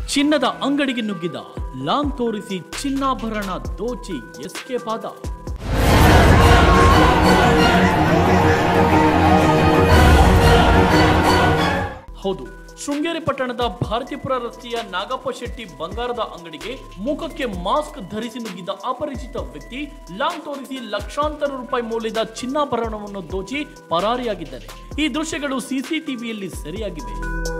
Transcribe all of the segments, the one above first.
ಚಿನ್ನದ ಅಂಗಡಿಗೆ ನುಗ್ಗಿದ ಲಾಂಗ್ ತೋರಿಸಿ ಚಿನ್ನಾಭರಣ ದೋಚಿ ಎಸ್ಕೇಪ್ ಆದ ಹೌದು ಶೃಂಗೇರಿ ಪಟ್ಟಣದ ಭಾರತೀಪುರ ರಸ್ತೆಯ ನಾಗಪ್ಪ ಶೆಟ್ಟಿ ಬಂಗಾರದ ಅಂಗಡಿಗೆ ಮುಖಕ್ಕೆ ಮಾಸ್ಕ್ ಧರಿಸಿ ನುಗ್ಗಿದ್ದ ಅಪರಿಚಿತ ವ್ಯಕ್ತಿ ಲಾಂಗ್ ತೋರಿಸಿ ಲಕ್ಷಾಂತರ ರೂಪಾಯಿ ಮೌಲ್ಯದ ಚಿನ್ನಾಭರಣವನ್ನು ದೋಚಿ ಪರಾರಿಯಾಗಿದ್ದಾರೆ ಈ ದೃಶ್ಯಗಳು ಸಿಸಿಟಿವಿಯಲ್ಲಿ ಸೆರೆಯಾಗಿವೆ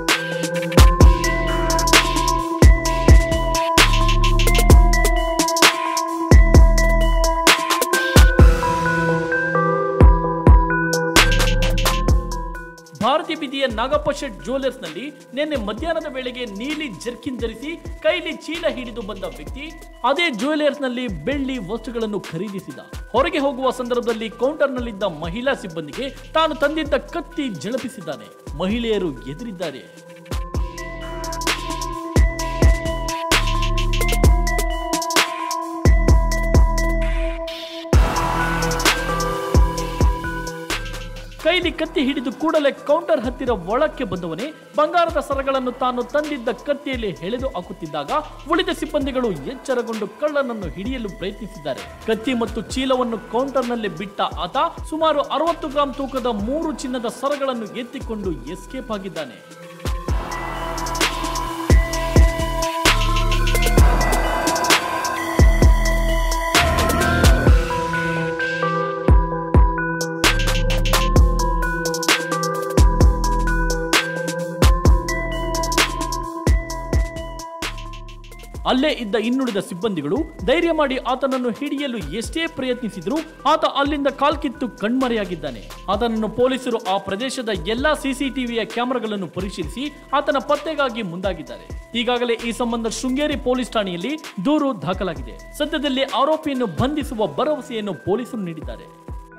ಭಾರತಿ ಬೀದಿಯ ನಾಗಪ್ಪ ಶೆಟ್ ಜ್ಯುವೆಲರ್ಸ್ ನಲ್ಲಿ ನಿನ್ನೆ ಮಧ್ಯಾಹ್ನದ ವೇಳೆಗೆ ನೀಲಿ ಜರ್ಕಿನ್ ಧರಿಸಿ ಕೈಲಿ ಚೀಲ ಹಿಡಿದು ಬಂದ ವ್ಯಕ್ತಿ ಅದೇ ಜ್ಯುವೆಲರ್ಸ್ ನಲ್ಲಿ ಬೆಳ್ಳಿ ವಸ್ತುಗಳನ್ನು ಖರೀದಿಸಿದ ಹೊರಗೆ ಹೋಗುವ ಸಂದರ್ಭದಲ್ಲಿ ಕೌಂಟರ್ ನಲ್ಲಿದ್ದ ಮಹಿಳಾ ಸಿಬ್ಬಂದಿಗೆ ತಾನು ತಂದಿದ್ದ ಕತ್ತಿ ಝಳಪಿಸಿದ್ದಾನೆ ಮಹಿಳೆಯರು ಎದುರಿದ್ದಾರೆ ಕೈಲಿ ಕತ್ತಿ ಹಿಡಿದು ಕೂಡಲೇ ಕೌಂಟರ್ ಹತ್ತಿರ ಒಳಕ್ಕೆ ಬಂದವನೇ ಬಂಗಾರದ ಸರಗಳನ್ನು ತಾನು ತಂದಿದ್ದ ಕತ್ತಿಯಲ್ಲಿ ಎಳೆದು ಹಾಕುತ್ತಿದ್ದಾಗ ಉಳಿದ ಸಿಬ್ಬಂದಿಗಳು ಎಚ್ಚರಗೊಂಡು ಕಳ್ಳನನ್ನು ಹಿಡಿಯಲು ಪ್ರಯತ್ನಿಸಿದ್ದಾರೆ ಕತ್ತಿ ಮತ್ತು ಚೀಲವನ್ನು ಕೌಂಟರ್ನಲ್ಲಿ ಬಿಟ್ಟ ಆತ ಸುಮಾರು ಅರವತ್ತು ಗ್ರಾಂ ತೂಕದ ಮೂರು ಚಿನ್ನದ ಸರಗಳನ್ನು ಎತ್ತಿಕೊಂಡು ಎಸ್ಕೇಪ್ ಆಗಿದ್ದಾನೆ ಅಲ್ಲೇ ಇದ್ದ ಇನ್ನುಳಿದ ಸಿಬ್ಬಂದಿಗಳು ಧೈರ್ಯ ಮಾಡಿ ಆತನನ್ನು ಹಿಡಿಯಲು ಎಷ್ಟೇ ಪ್ರಯತ್ನಿಸಿದರೂ ಆತ ಅಲ್ಲಿಂದ ಕಾಲ್ಕಿತ್ತು ಕಣ್ಮರೆಯಾಗಿದ್ದಾನೆ ಆತನನ್ನು ಪೊಲೀಸರು ಆ ಪ್ರದೇಶದ ಎಲ್ಲಾ ಸಿಸಿಟಿವಿಯ ಕ್ಯಾಮೆರಾಗಳನ್ನು ಪರಿಶೀಲಿಸಿ ಆತನ ಪತ್ತೆಗಾಗಿ ಮುಂದಾಗಿದ್ದಾರೆ ಈಗಾಗಲೇ ಈ ಸಂಬಂಧ ಶೃಂಗೇರಿ ಪೊಲೀಸ್ ಠಾಣೆಯಲ್ಲಿ ದೂರು ದಾಖಲಾಗಿದೆ ಸದ್ಯದಲ್ಲೇ ಆರೋಪಿಯನ್ನು ಬಂಧಿಸುವ ಭರವಸೆಯನ್ನು ಪೊಲೀಸರು ನೀಡಿದ್ದಾರೆ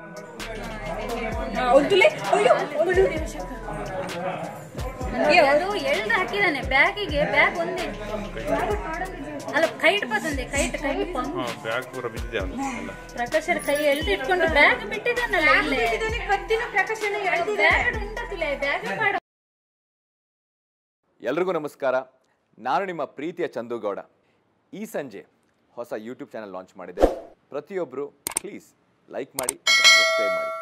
ಅದು ಎಳ್ದು ಹಾಕಿದಾನೆ ಬ್ಯಾಗಿಗೆ ಬ್ಯಾಗ್ ಒಂದೇ ಅಲ್ಲ ಕೈ ಇಟ್ಬೋದಂದೆ ಕೈ ಇಟ್ಟು ಕೈ ಇಟ್ಕೊಂಡು ಹಾ ಬ್ಯಾಗ್ ಪೂರ ಬಿದ್ದಿದೆ ಅವನು ಎಲ್ಲ ಪ್ರಕಾಶ್ ಕೈ ಎಳ್ದು ಇಟ್ಕೊಂಡು ಬ್ಯಾಗ್ ಬಿಟ್ಟಿದ್ದಾನಲ್ಲ ಇಲ್ಲೇ ಬ್ಯಾಗ್ ಉಂಟತಿಲ್ಲ ಬ್ಯಾಗ್ ಮಾಡ ಎಲ್ರಿಗೂ ನಮಸ್ಕಾರ ನಾನು ನಿಮ್ಮ ಪ್ರೀತಿಯ ಚಂದುಗೌಡ ಈ ಸಂಜೆ ಹೊಸ ಯೂಟ್ಯೂಬ್ ಚಾನಲ್ ಲಾಂಚ್ ಮಾಡಿದೆ ಪ್ರತಿಯೊಬ್ಬರು ಪ್ಲೀಸ್ ಲೈಕ್ ಮಾಡಿ ಸಬ್ಸ್ಕ್ರೈಬ್ ಮಾಡಿ